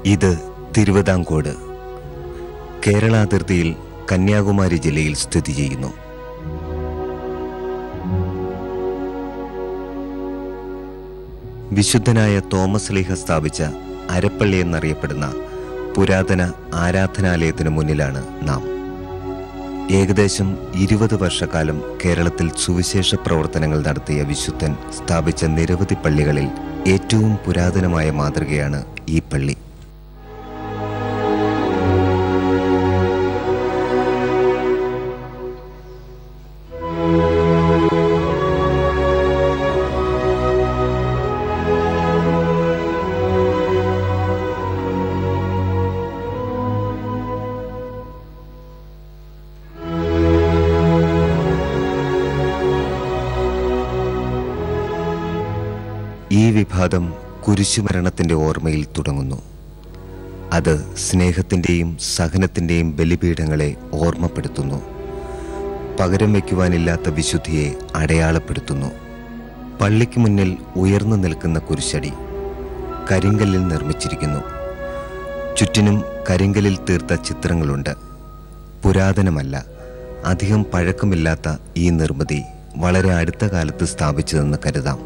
ഇത് തിരുവിതാംകോട് കേരളാതിർത്തിയിൽ കന്യാകുമാരി ജില്ലയിൽ സ്ഥിതി ചെയ്യുന്നു വിശുദ്ധനായ തോമസ് ലീഹ സ്ഥാപിച്ച അരപ്പള്ളി എന്നറിയപ്പെടുന്ന പുരാതന ആരാധനാലയത്തിനു മുന്നിലാണ് നാം ഏകദേശം ഇരുപത് വർഷക്കാലം കേരളത്തിൽ സുവിശേഷ പ്രവർത്തനങ്ങൾ നടത്തിയ വിശുദ്ധൻ സ്ഥാപിച്ച നിരവധി പള്ളികളിൽ ഏറ്റവും പുരാതനമായ മാതൃകയാണ് ഈ പള്ളി ഈ വിഭാതം കുരിശുമരണത്തിന്റെ ഓർമ്മയിൽ തുടങ്ങുന്നു അത് സ്നേഹത്തിന്റെയും സഹനത്തിന്റെയും ബലിപീഠങ്ങളെ ഓർമ്മപ്പെടുത്തുന്നു പകരം വയ്ക്കുവാനില്ലാത്ത വിശുദ്ധിയെ അടയാളപ്പെടുത്തുന്നു പള്ളിക്ക് മുന്നിൽ ഉയർന്നു നിൽക്കുന്ന കുരിശടി കരിങ്കല്ലിൽ നിർമ്മിച്ചിരിക്കുന്നു ചുറ്റിനും കരിങ്കല്ലിൽ തീർത്ത ചിത്രങ്ങളുണ്ട് പുരാതനമല്ല അധികം പഴക്കമില്ലാത്ത ഈ നിർമ്മിതി വളരെ അടുത്ത കാലത്ത് സ്ഥാപിച്ചതെന്ന് കരുതാം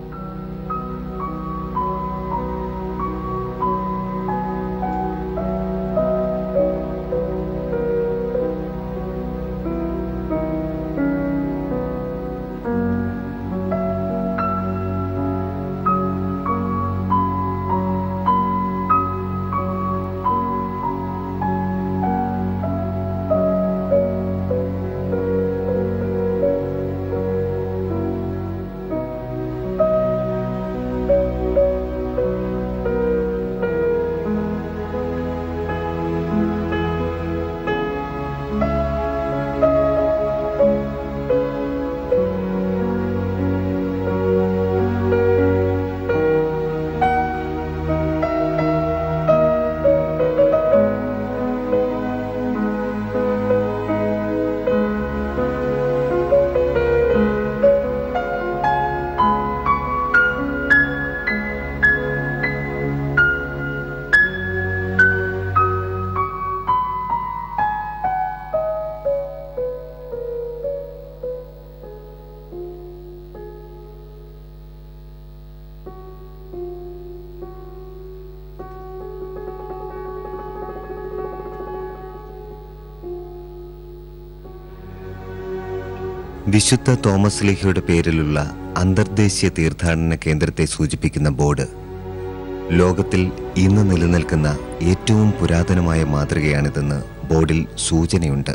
വിശുദ്ധ തോമസ് ലീഹയുടെ പേരിലുള്ള അന്തർദേശീയ തീർത്ഥാടന കേന്ദ്രത്തെ സൂചിപ്പിക്കുന്ന ബോർഡ് ലോകത്തിൽ ഇന്ന് നിലനിൽക്കുന്ന ഏറ്റവും പുരാതനമായ മാതൃകയാണിതെന്ന് ബോർഡിൽ സൂചനയുണ്ട്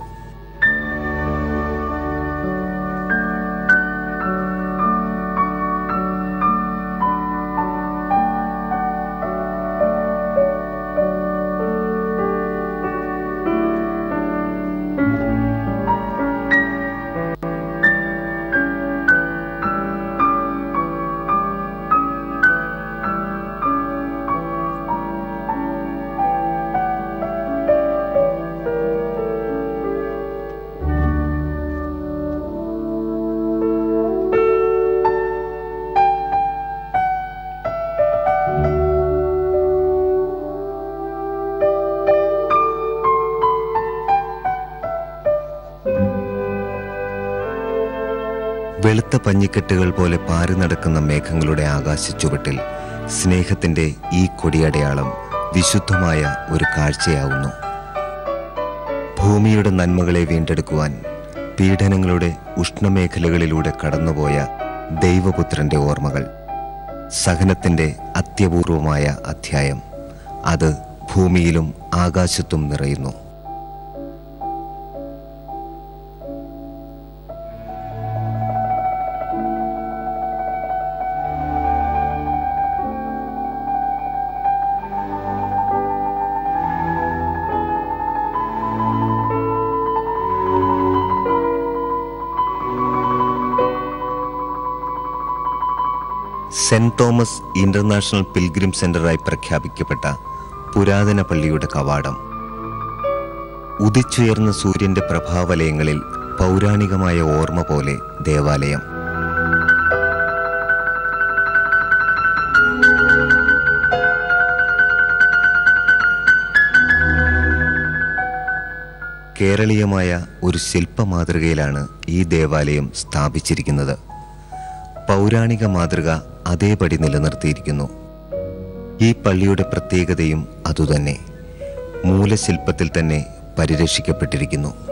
വെളുത്ത പഞ്ഞിക്കെട്ടുകൾ പോലെ പാറി നടക്കുന്ന മേഘങ്ങളുടെ ആകാശച്ചുവട്ടിൽ സ്നേഹത്തിന്റെ ഈ കൊടിയടയാളം വിശുദ്ധമായ ഒരു കാഴ്ചയാവുന്നു ഭൂമിയുടെ നന്മകളെ വീണ്ടെടുക്കുവാൻ പീഡനങ്ങളുടെ ഉഷ്ണമേഖലകളിലൂടെ കടന്നുപോയ ദൈവപുത്രന്റെ ഓർമ്മകൾ സഹനത്തിന്റെ അത്യപൂർവമായ അധ്യായം അത് ഭൂമിയിലും ആകാശത്തും നിറയുന്നു സെന്റ് തോമസ് ഇന്റർനാഷണൽ പിൽഗ്രിം സെന്ററായി പ്രഖ്യാപിക്കപ്പെട്ട പുരാതന പള്ളിയുടെ കവാടം ഉദിച്ചുയർന്ന സൂര്യന്റെ പ്രഭാവലയങ്ങളിൽ പൗരാണികമായ ഓർമ്മ പോലെ ദേവാലയം കേരളീയമായ ഒരു ശില്പ മാതൃകയിലാണ് ഈ ദേവാലയം സ്ഥാപിച്ചിരിക്കുന്നത് പൗരാണിക മാതൃക അതേപടി നിലനിർത്തിയിരിക്കുന്നു ഈ പള്ളിയുടെ പ്രത്യേകതയും അതുതന്നെ മൂലശില്പത്തിൽ തന്നെ പരിരക്ഷിക്കപ്പെട്ടിരിക്കുന്നു